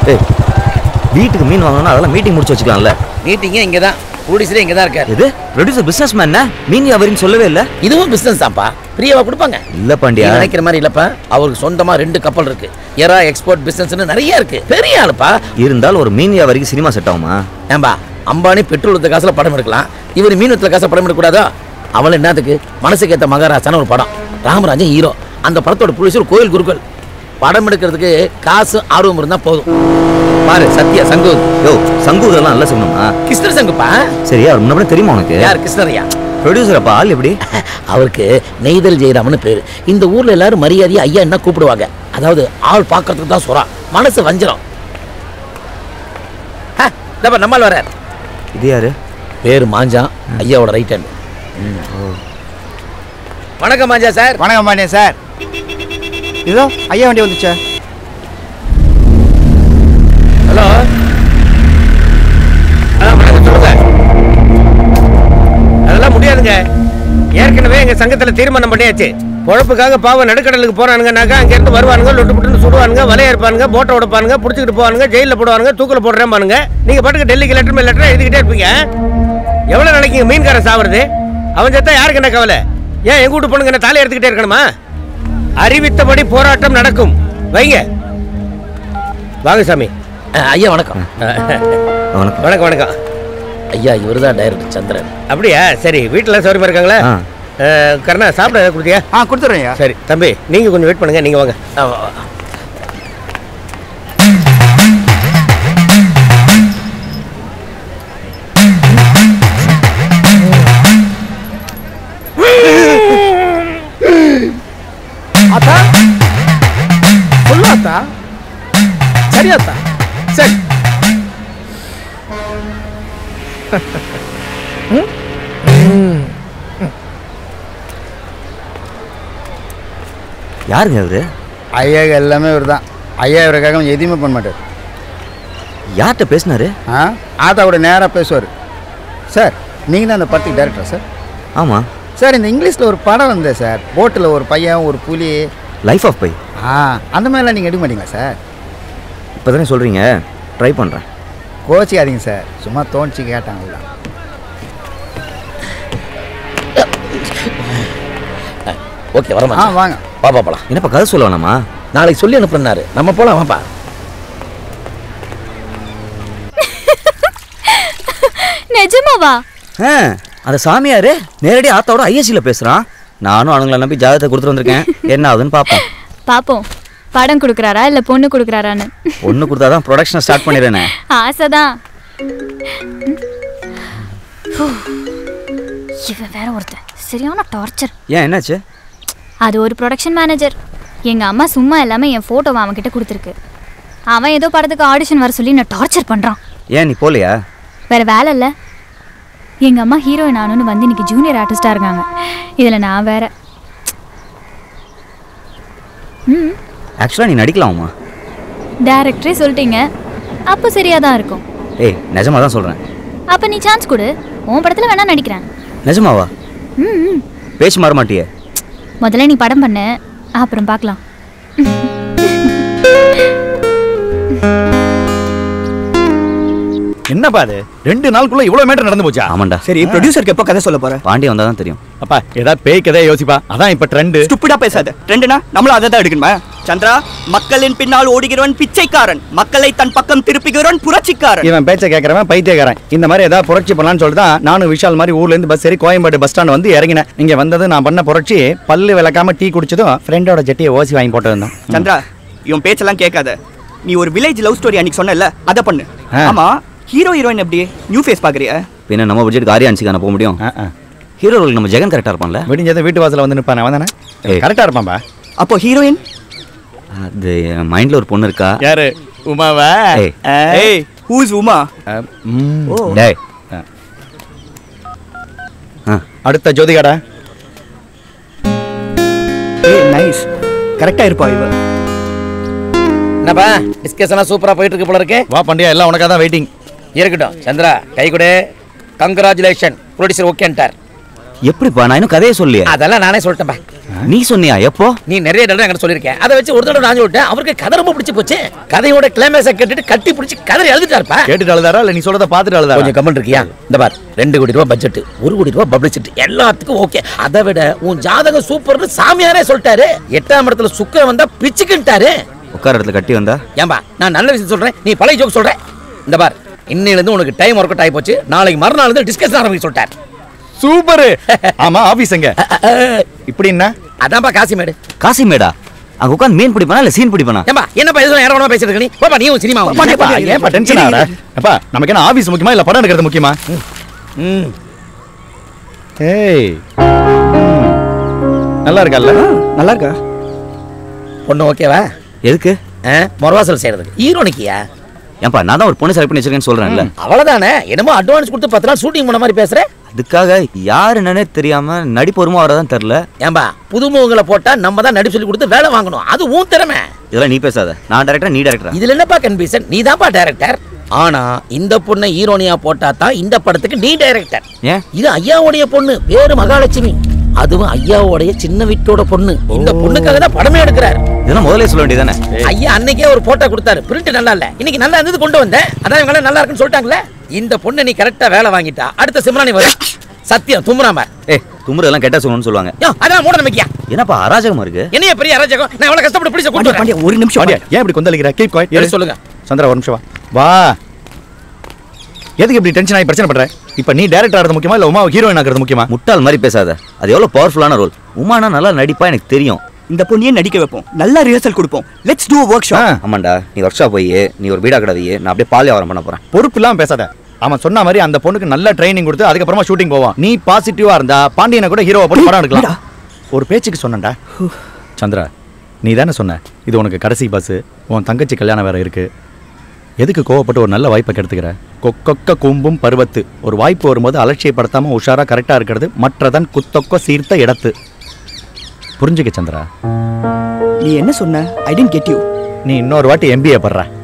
ஏய் வீட்டுக்கு மீன் வாங்கணும்னா அதெல்லாம் மீட்டிங் முடிச்சு வச்சுக்கலாம்ல மீட்டிங்கே இங்கே தான் ப்ரொடியூசரே இங்கே தான் இருக்காரு இது ப்ரொடியூசர் பிசினஸ் மேன் மீன் வியாபாரின்னு சொல்லவே இல்லை இதுவும் பிசினஸ் தான்ப்பா ஃப்ரீயாவா கொடுப்பாங்க இல்ல பாண்டியா நீ நினைக்கிற மாதிரி இல்லப்பா அவருக்கு சொந்தமா ரெண்டு கப்பல் இருக்கு எரா எக்ஸ்போர்ட் பிசினஸ்னு நிறைய இருக்கு பெரிய ஆளுப்பா இருந்தாலும் ஒரு மீன் வியாபாரிக்கு சினிமா செட் ஆகுமா ஏம்பா அம்பானி பெட்ரோல் ஊத்த காசுல படம் எடுக்கலாம் இவர் மீன் ஊத்துல காசுல படம் எடுக்கக்கூடாதா அவள் என்னத்துக்கு மனசுக்கு ஏத்த மகாராஜான ஒரு படம் ராமராஜன் ஹீரோ அந்த படத்தோட ப்ரொடியூசர் கோயில் குருக்கள் படம் எடுக்கிறதுக்கு காசு ஆர்வம் இருந்தா போதும் பாரு சத்யா சங்கு யோ சங்கு இதெல்லாம் நல்லா சொல்லணுமா கிருஷ்ண சங்குப்பா சரியா அவர் முன்னாடி தெரியுமா உனக்கு யார் கிருஷ்ணரையா ப்ரொடியூசர் அப்பா ஆள் எப்படி அவருக்கு நெய்தல் ஜெயராமன் பேரு இந்த ஊர்ல எல்லாரும் மரியாதையா ஐயா என்ன கூப்பிடுவாங்க அதாவது ஆள் பார்க்கறதுக்கு தான் சொல்றா மனசு வஞ்சிரம் ஹ, இதப்பா நம்மால் வர்றார் இது யாரு பேரு மாஞ்சா ஐயாவோட ரைட் ஹேண்ட் வணக்கம் மாஞ்சா சார் வணக்கம் பாண்டியன் சார் இதோ ஐயா வண்டி வந்துச்சா ஹலோ வணக்கம் சொல்லுங்க அதெல்லாம் முடியாதுங்க ஏற்கனவே எங்க சங்கத்துல தீர்மானம் பண்ணியாச்சு பொழப்புக்காக பாவம் நடுக்கடலுக்கு போறானுங்கனாக்கா அங்க இருந்து வருவானுங்க லொட்டு புட்டுன்னு சுடுவானுங்க வலைய இருப்பானுங்க போட்டை உடைப்பானுங்க புடிச்சுக்கிட்டு போவானுங்க ஜெயில போடுவானுங்க தூக்கில போடுறேன் நீங்க பாட்டுக்கு டெல்லிக்கு லெட்டர் மேல் லெட்டர் எழுதிக்கிட்டே இருப்பீங்க எவ்வளவு நாளைக்கு மீன்காரன் சாவறது அவன் செத்தா யாருக்கு என்ன கவலை ஏன் எங்க வீட்டு பொண்ணுங்க என்ன தாலி எடுத்துக்கிட்டே இருக்கணுமா அறிவித்தபடி போராட்டம் நடக்கும் வைங்க வாங்க சாமி ஐயா வணக்கம் வணக்கம் வணக்கம் வணக்கம் ஐயா இவர் தான் டைரக்டர் சந்திரன் அப்படியா சரி வீட்டில் சௌரியமா இருக்காங்களா ஆ. அஹ், கருணா சாப்பிட ஏதாவது கொடுத்தியா ஆ கொடுத்துட்றேன் ஐயா சரி தம்பி நீங்க கொஞ்சம் வெயிட் பண்ணுங்க நீங்க வாங்க ஆ, வா, வா. ஆத்தா சொல்லு ஆத்தா சரி ஆத்தா சரி யாருங்க அவரு ஐயா எல்லாமே இவர் தான் ஐயா இவருக்காக அவன் எதுவுமே பண்ண மாட்டார் யார்கிட்ட பேசினாரு ஆ ஆத்தாவோட நேராக பேசுவார் சார் நீங்கள் தான் அந்த படத்துக்கு டேரக்டரா சார் ஆமா சார் இந்த இங்கிலீஷில் ஒரு படம் வந்தேன் சார் போட்டில் ஒரு பையன் ஒரு புலி லைஃப் ஆஃப் பை ஆ அந்த மாதிரிலாம் நீங்கள் எடுக்க மாட்டீங்களா சார் இப்போதானே சொல்றீங்க ட்ரை பண்றேன் கோச்சிக்காதீங்க சார் சும்மா தோணிச்சு கேட்டாங்க ஓகே வரமா ஆ வாங்க பாப்பா போலாம் என்னப்பா கதை சொல்ல வேணாமா நாளைக்கு சொல்லி அனுப்புனாரு நம்ம போலாம் வாப்பா நிஜமாவா ஆ அந்த சாமியாரு நேரடி ஆத்தாவோட ஐஎஸ்சில பேசுறான் நானும் அவங்கள நம்பி ஜாதகத்தை கொடுத்துட்டு வந்திருக்கேன் என்ன ஆகுதுன்னு பார்ப்போம் பாப்போம் படம் கொடுக்குறாரா இல்ல பொண்ணு கொடுக்குறாரான்னு ஒன்று கொடுத்தாதான் ப்ரொடக்ஷனை ஸ்டார்ட் பண்ணிடுறேனே ஆசைதான் இவன் வேற ஒருத்தன் சரியான டார்ச்சர் ஏன் என்னாச்சு அது ஒரு ப்ரொடக்ஷன் மேனேஜர் எங்க அம்மா சும்மா எல்லாமே என் போட்டோவை அவன் கிட்ட கொடுத்துருக்கு அவன் ஏதோ படத்துக்கு ஆடிஷன் வர சொல்லி நான் டார்ச்சர் பண்றான் ஏன் நீ போலையா வேற வேலை இல்ல எங்க அம்மா ஹீரோயின் ஆகணும்னு வந்து இன்னைக்கு ஜூனியர் ஆர்டிஸ்டா இருக்காங்க இதுல நான் வேற ம் ஆக்சுவலாக நீ நடிக்கலாமா டேரக்டரே சொல்லிட்டீங்க அப்போ சரியா தான் இருக்கும் ஏய் நிஜமா தான் சொல்கிறேன் அப்ப நீ சான்ஸ் கொடு உன் படத்துல வேணா நடிக்கிறேன் நிஜமாவா ம் ம். பேச்சு மாற மாட்டியே முதல்ல நீ படம் பண்ணு அப்புறம் பார்க்கலாம் என்னப்பா அது ரெண்டு நாளுக்குள்ள இவ்வளவு மேட்டர் நடந்து போச்சா ஆமாண்டா சரி ப்ரொடியூசருக்கு எப்போ கதை சொல்ல போற பாண்டி வந்தால் தான் தெரியும் அப்பா ஏதாவது பேய் கதையை யோசிப்பா அதான் இப்ப ட்ரெண்ட் ஸ்டூப்பிடா பேசாத ட்ரெண்டுனா நம்மளும் அதை தான் எடுக்கணுமா சந்திரா மக்களின் பின்னால் ஓடுகிறவன் பிச்சைக்காரன் மக்களை தன் பக்கம் திருப்புகிறவன் புரட்சிக்காரன் இவன் பேச்ச கேட்கறவன் பைத்தியக்காரன் இந்த மாதிரி ஏதாவது புரட்சி பண்ணலாம்னு சொல்லிட்டு தான் நானும் விஷால் மாதிரி ஊர்ல இருந்து பஸ் ஏறி கோயம்பேடு பஸ் ஸ்டாண்ட் வந்து இறங்கினேன் இங்க வந்தது நான் பண்ண புரட்சி பல்லு விளக்காம டீ குடிச்சதும் ஃப்ரெண்டோட ஜட்டியை ஓசி வாங்கி போட்டு வந்தோம் சந்திரா இவன் பேச்செல்லாம் கேட்காத நீ ஒரு வில்லேஜ் லவ் ஸ்டோரி அன்னைக்கு சொன்னல அதை பண்ணு ஆ. ஆமா ஹீரோ ஹீரோயின் எப்படி நியூ ஃபேஸ் பாக்குறியா பின்ன நம்ம பட்ஜெட் ஆரியான்ஸுக்கான போக முடியும் ஆ, ஆ. ஹீரோ ரோல் நம்ம ஜெகன் கரெக்டாக இருப்பான்ல விடிஞ்சது வீட்டு வாசல்ல வந்து நிப்பானே அவன் தானே ஏய். கரெக்டா இருப்பான்பா அப்போ ஹீரோயின் அது என் மைண்டில் ஒரு பொண்ணு இருக்கா யாரு உமாவா ஏய். ஏய் ஹூஸ் உமா ஓ டேய் ஆ. ஆ அடுத்த ஜோதிகாடா ஏய் நைஸ் கரெக்டா இருப்பா இவ என்னப்பா டிஸ்கஷனா சூப்பரா போயிட்டு இருக்கு போல இருக்கு வா பண்டியா எல்லாம் உனக்காக தான் வெயிட்டிங் இருக்கட்டும் சந்திரா கை கொடு கங்க்ராச்சுலேஷன் ப்ரொடியூசர் ஓகேன்ட்டார் எப்படிப்பா நான் இன்னும் கதையை சொல்லியே அதெல்லாம் நானே சொல்லிட்டேன்பா நீ சொன்னியா எப்போ நீ நிறைய தடவை என்கிட்ட சொல்லியிருக்கேன் அதை வச்சு ஒரு தடவை நான் சொல்லிட்டேன் அவருக்கு கதை ரொம்ப பிடிச்சி போச்சு கதையோட கிளைமேக்ஸை கேட்டுட்டு கட்டி பிடிச்சி கதை எழுதிட்டாருப்பா கேட்டுட்டு அழுதாரா இல்ல நீ சொல்றத பாத்துட்டு அழுதாரா கொஞ்சம் கமெண்ட் இருக்கியா இந்த பார் ரெண்டு கோடி ரூபாய் பட்ஜெட் ஒரு கோடி ரூபாய் பப்ளிசிட்டி எல்லாத்துக்கும் ஓகே அதை விட உன் ஜாதகம் சூப்பர்னு சாமியாரே சொல்லிட்டாரு எட்டாம் இடத்துல சுக்கரன் வந்தா பிச்சுக்கிட்டாரு உட்கார இடத்துல கட்டி வந்தா ஏன்பா நான் நல்ல விஷயம் சொல்றேன் நீ பழைய ஜோக் சொல்ற இந்த பார் இன்னையில இருந்து உனக்கு டைம் ஒர்க் அவுட் ஆகி போச்சு நாளைக்கு மறுநாள் இருந்து டிஸ்கஷன் ஆரம்பிக்க சொல்லிட்டார் சூப்பர் ஆமா ஆபீஸ் எங்க இப்படி என்ன அதான்ப்பா காசிமேடு காசிமேடா அங்க உட்காந்து மீன் பிடிப்பானா இல்ல சீன் பிடிப்பானா ஏன்பா என்னப்பா எதுவும் ஏறவனா பேசிட்டு இருக்க நீ பாப்பா நீ சினிமா ஏப்பா, ஏப்பா டென்ஷன் ஆற அப்பா நமக்கு என்ன ஆபீஸ் முக்கியமா இல்ல படம் எடுக்கிறது முக்கியமா ம் ஏய் ம். நல்லா இருக்கல்ல நல்லா இருக்கா பொண்ணு ஓகேவா எதுக்கு மொரவாசல் செய்யறதுக்கு ஹீரோனிக்கியா ஏன்பா நான் தான் ஒரு பொண்ணு செலக்ட் பண்ணி வச்சிருக்கேன்னு சொல்றேன்ல அவ்வளவுதானே என்னமோ அட்வான்ஸ் கொடுத்து பத்து நாள் ஷூட்டிங் பண்ண மாதிரி பேசுற அதுக்காக யாரு என்னன்னே தெரியாம நடிப்பு வருமா வரதான் தெரியல ஏன்பா புதுமுகங்களை போட்டா நம்ம தான் நடிப்பு சொல்லி கொடுத்து வேலை வாங்கணும் அது உன் திறமை இதெல்லாம் நீ பேசாத நான் டேரக்டர் நீ டேரக்டரா இதுல என்னப்பா கன்ஃபியூஷன் நீ தான்ப்பா டைரக்டர் ஆனா இந்த பொண்ணை ஹீரோனியா போட்டா தான் இந்த படத்துக்கு நீ டைரக்டர் ஏன் இது ஐயாவுடைய பொண்ணு பேரு மகாலட்சுமி அதுவும் ஐயாவுடைய சின்ன வீட்டோட பொண்ணு இந்த பொண்ணுக்காக தான் படமே எடுக்கிறாரு இதெல்லாம் முதல்ல சொல்ல வேண்டியதானே ஐயா அன்னைக்கே ஒரு போட்டோ கொடுத்தாரு பிரிண்ட் நல்லா இல்ல இன்னைக்கு நல்லா இருந்தது கொண்டு வந்தேன் அதான் இவங்க எல்லாம் நல்லா இருக்குன்னு சொல்லிட்டாங்களே இந்த பொண்ணை நீ கரெக்டா வேலை வாங்கிட்டா அடுத்த சிம்ரானி வரும் சத்தியம் தும்ராம ஏ துமுறதெல்லாம் கெட்ட சொல்லணும்னு சொல்லுவாங்க யோ அதான் மூட நம்பிக்கையா என்னப்பா அராஜகமா இருக்கு என்னைய பெரிய அராஜகம் நான் எவ்வளவு கஷ்டப்பட்டு பிடிச்ச பாண்டியா கொண்டு பாண்டியா ஒரு நிமிஷம் பாண்டியா ஏன் இப்படி கொந்தளிக்கிற கீப் எடுத்து குவைட் சொல்லுங்க சந்திரா ஒரு நிமிஷம் வா வா எதுக்கு இப்படி டென்ஷன் ஆகி பிரச்சனை பண்ற இப்ப நீ டேரக்டர் ஆகிறது முக்கியமா இல்ல உமா ஹீரோயின் ஆகிறது முக்கியமா முட்டாள் மாதிரி பேசாத அது எவ்வளவு பவர்ஃபுல்லான ரோல் உமானா நல்லா நடிப்பா எனக்கு தெரியும் இந்த பொண்ணையே நடிக்க வைப்போம் நல்லா ரிஹர்சல் கொடுப்போம் லெட்ஸ் டூ ஒர்க் ஆ, ஷாப் ஆமாண்டா நீ ஒர்க் ஷாப் போய் நீ ஒரு வீடா கடை வை, நான் அப்படியே பால் வியாபாரம் பண்ண போறேன் பொறுப்பு இல்லாம பேசாத அவன் சொன்ன மாதிரி அந்த பொண்ணுக்கு நல்ல ட்ரைனிங் கொடுத்து அதுக்கப்புறமா ஷூட்டிங் போவான் நீ பாசிட்டிவா இருந்தா பாண்டியனை கூட ஹீரோவை போட்டு படம் எடுக்கலாம் ஒரு பேச்சுக்கு சொன்னேன்டா சந்திரா நீ தானே சொன்ன இது உனக்கு கடைசி பஸ் உன் தங்கச்சி கல்யாணம் வேற இருக்கு எதுக்கு கோவப்பட்டு ஒரு நல்ல வாய்ப்பை கெடுத்துக்கிற கொக்கொக்க கும்பும் பருவத்து ஒரு வாய்ப்பு வரும்போது அலட்சியப்படுத்தாம உஷாரா கரெக்டா இருக்கிறது மற்றதன் குத்தொக்க சீர்த்த இடத்து புரிஞ்சுக்க சந்திரா நீ என்ன சொன்ன ஐ டென்ட் கெட் யூ நீ இன்னொரு வாட்டி எம்பிஏ படுற